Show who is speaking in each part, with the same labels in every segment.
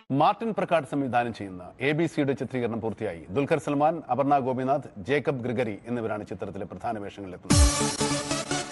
Speaker 1: Martin പ്രക്കാട് സംവിധാനം ചെയ്യുന്ന A B സിയുടെ ചിത്രീകരണം പൂർത്തിയായി ദുൽഖർ സൽമാൻ അപർണ ഗോപിനാഥ് ജേക്കബ് ഗ്രിഗറി എന്നിവരാണ് ചിത്രത്തിലെ പ്രധാന വേഷങ്ങളിലെത്തുന്നത്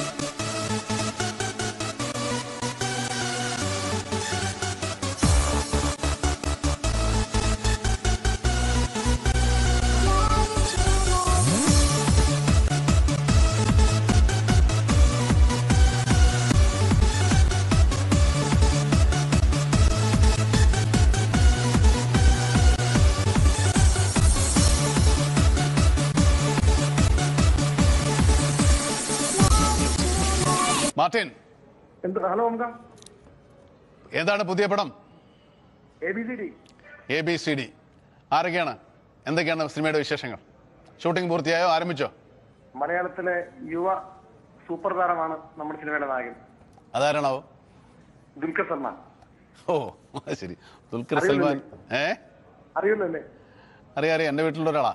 Speaker 1: മാർട്ടിൻ
Speaker 2: എന്ത് ഹലോ ഓംക
Speaker 1: ഏതാണ് പുതിയ പടം
Speaker 2: A B C D
Speaker 1: A B C D ആരൊക്കെയാണ് എന്തൊക്കെയാണ് സിനിമയുടെ വിശേഷങ്ങൾ ഷൂട്ടിംഗ് പൂർത്തിയായോ ആരംഭിച്ചോ
Speaker 2: മലയാളത്തിലെ യുവ സൂപ്പർ താരമാണ് നമ്മുടെ സിനിമയുടെ നായകൻ
Speaker 1: അതാരാണാവോ
Speaker 2: ദുൽഖർ സൽമാൻ
Speaker 1: ഓ അത് ശരി ദുൽഖർ സൽമാൻ ഏ
Speaker 2: അറിയില്ലല്ലേ
Speaker 1: അറിയാം അറിയാം എൻ്റെ വീട്ടിലുള്ള ഒരാളാ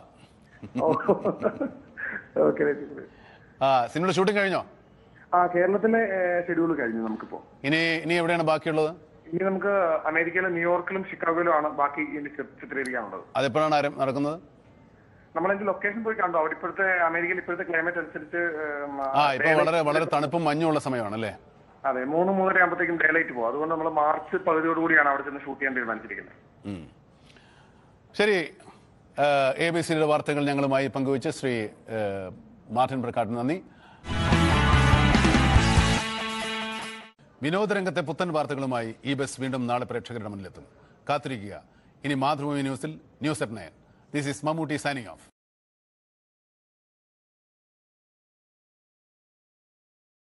Speaker 2: ഓക്കെ
Speaker 1: ആ സിനിമയുടെ ഷൂട്ടിംഗ് കഴിഞ്ഞോ
Speaker 2: ആ കേരളത്തിലെ ഷെഡ്യൂൾ കഴിഞ്ഞു നമുക്കിപ്പോ
Speaker 1: ഇനി ഇനി എവിടെയാണ് ബാക്കിയുള്ളത്
Speaker 2: ഇനി നമുക്ക് അമേരിക്കയിലെ ന്യൂയോർക്കിലും ഷിക്കാഗോയിലും ആണ് ബാക്കി ഇനി ചി- ചിത്രീകരിക്കാനുള്ളത്
Speaker 1: അതെപ്പോഴാണ് ആരം നടക്കുന്നത്
Speaker 2: നമ്മളതിന്റെ ലൊക്കേഷൻ പോയി കണ്ടു അവിടെ ഇപ്പോഴത്തെ അമേരിക്കയിൽ ഇപ്പോഴത്തെ ക്ലൈമറ്റ് അനുസരിച്ച് ഉം,
Speaker 1: ആ ഇപ്പൊ
Speaker 2: daylight-
Speaker 1: വളരെ വളരെ തണുപ്പും മഞ്ഞുള്ള സമയമാണ് അല്ലേ
Speaker 2: അതെ മൂന്ന് മൂന്നര ആകുമ്പോഴത്തേക്കും ഡേ ലൈറ്റ് പോകും അതുകൊണ്ട് നമ്മൾ മാർച്ച് പകുതിയോടുകൂടിയാണ് അവിടെ ചെന്ന് ഷൂട്ട് ചെയ്യാൻ തീരുമാനിച്ചിരിക്കുന്നത്
Speaker 1: ശരി എ ബി സിയുടെ വാർത്തകൾ ഞങ്ങളുമായി പങ്കുവച്ച് ശ്രീ ഏഹ്, മാർട്ടിൻ പ്രക്കാട്ടിന് നന്ദി വിനോദരംഗത്തെ പുത്തൻ വാർത്തകളുമായി ഈ ബസ് വീണ്ടും നാളെ പ്രേക്ഷകരുടെ മുന്നിലെത്തും കാത്തിരിക്കുക ഇനി മാതൃഭൂമി ന്യൂസിൽ news at nine this is Mammootty signing of